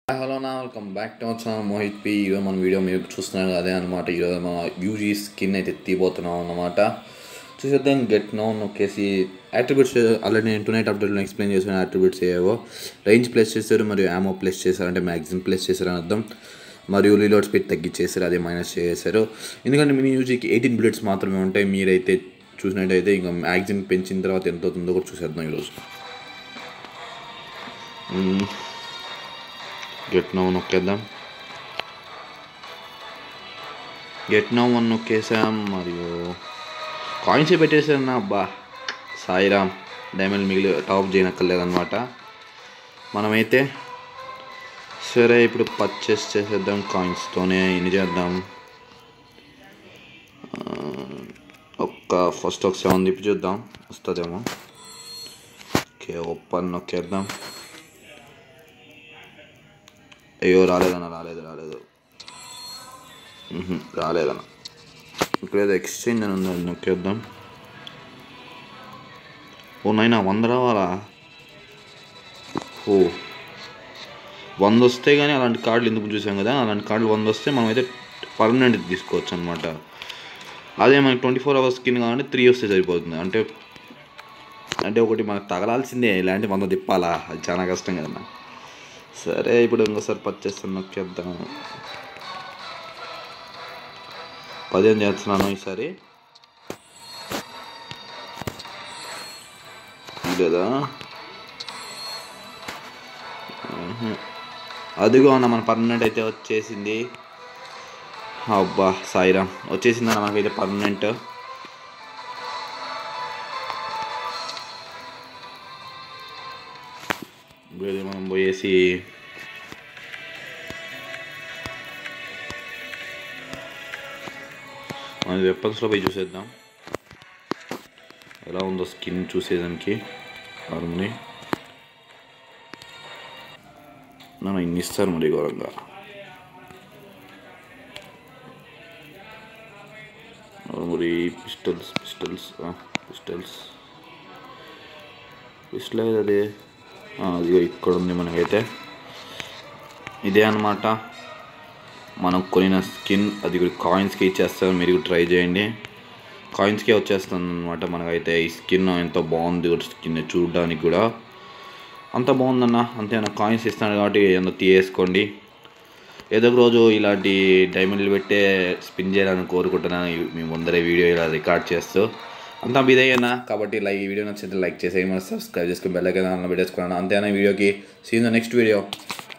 Hello నా welcome back to our channel Mohit P ఈరోజు మన వీడియో మీరు చూస్తున్నారు అదే అనమాట ఈరోజు మన యూజీ స్కిన్ అయితే తీయబోతున్నాం అన్నమాట చూసేద్దాం గెట్ నో నొక్కేసి యాట్రిబ్యూట్స్ ఆల్రెడీ నేను టూ నైట్ అప్డేట్లో ఎక్స్ప్లెయిన్ చేసిన యాట్రిబ్యూట్స్ ఏవో రేంజ్ ప్లేస్ చేశారు మరియు యామో ప్లేస్ చేశారు అంటే మ్యాక్సిమం ప్లేస్ చేశారు అని అర్థం మరియు రీలోడ్ స్పీడ్ తగ్గించేసారు అదే మైనస్ చేశారు ఎందుకంటే మీ యూజీకి ఎయిటీన్ బుల్లెట్స్ మాత్రమే ఉంటాయి మీరైతే చూసినట్టయితే ఇంకా మ్యాక్సిమం పెంచిన తర్వాత ఎంత అవుతుందో కూడా చూసేద్దాం ఈరోజు గెట్ నో నొక్కేద్దాం గెట్ నో వన్ నొక్కేసాం మరియు కాయిన్స్ పెట్టేసాను నా అబ్బా సాయిరామ్ డైమండ్ మిగిలి టాప్ చేయనక్కర్లేదన్నమాట మనమైతే సరే ఇప్పుడు పర్చేస్ చేసేద్దాం కాయిన్స్తోనే ఎన్ని చేద్దాం ఆ, ఒక్క ఫస్ట్ ఒక సెవెన్ తిప్పి చూద్దాం వస్తుందేమో ఓకే ఓపెన్ నొక్కేద్దాం అయ్యో రాలేదన్న రాలేదు రాలేదు మ్హూ, రాలేదన్న ఇక్కడేదో ఎక్స్చేంజ్ అని ఉంది అది నొక్కేద్దాం ఓ నైనా వంద రావాలా ఓ వంద వస్తే కానీ అలాంటి కార్డులు ఎందుకు చూసాం కదా అలాంటి కార్డులు వంద వస్తే మనం అయితే పర్మనెంట్ తీసుకోవచ్చు అనమాట అదే మనకి ట్వంటీ ఫోర్ అవర్స్ స్కిన్ కావాలంటే త్రీ వస్తే సరిపోతుంది అంటే అంటే ఒకటి మనకు తగలాల్సిందే ఇలాంటి వంద తిప్పాలా అది చాలా కష్టం కదన్నా సరే ఇప్పుడు ఇంకోసారి పర్చేస్తాను నొక్కేద్దాం పదిహేను చేస్తున్నాను ఈసారి లేదా మ్హూ. అదిగో అన్న మన పర్మనెంట్ అయితే వచ్చేసింది అబ్బా సాయిరామ్ వచ్చేసింది అన్న మనకైతే పర్మనెంట్ ఇప్పుడు మనం పోయేసి మన వెపన్స్లో పోయి చూసేద్దాం ఎలా ఉందో స్కిన్ చూసేదానికి హార్మోని నన్ను ఇన్ని ఇస్తారు మరి ఘోరంగా మరి పిస్టల్స్ పిస్టల్స్ పిస్టల్స్ పిస్టల్ అది అది ఇక్కడ ఉంది మనకైతే ఇదే అనమాట మనం కొనిన స్కిన్ అది కూడా కాయిన్స్కి ఇచ్చేస్తారు మీరు కూడా ట్రై చేయండి కాయిన్స్కే వచ్చేస్తుంది అనమాట మనకైతే ఈ స్కిన్ ఎంతో బాగుంది కూడా స్కిన్ చూడడానికి కూడా అంత బాగుందన్న అంతేనా కాయిన్స్ ఇస్తాను కాబట్టి ఏదో తీయేసుకోండి ఏదో ఒక రోజు ఇలాంటి డైమండ్లు పెట్టే స్పిన్ చేయాలని కోరుకుంటున్నాను ఈ- మీ ముందరే వీడియో ఇలా రికార్డ్ చేస్తూ అంతా ఇదేనా కాబట్టి లైక్ ఈ వీడియో నచ్చితే లైక్ చేసేయమని సబ్స్క్రైబ్ చేసుకుని బెల్లైకన్ ఆన్లో పెట్టేసుకున్నాను అంతేనా ఈ వీడియోకి సీన్ ద నెక్స్ట్ వీడియో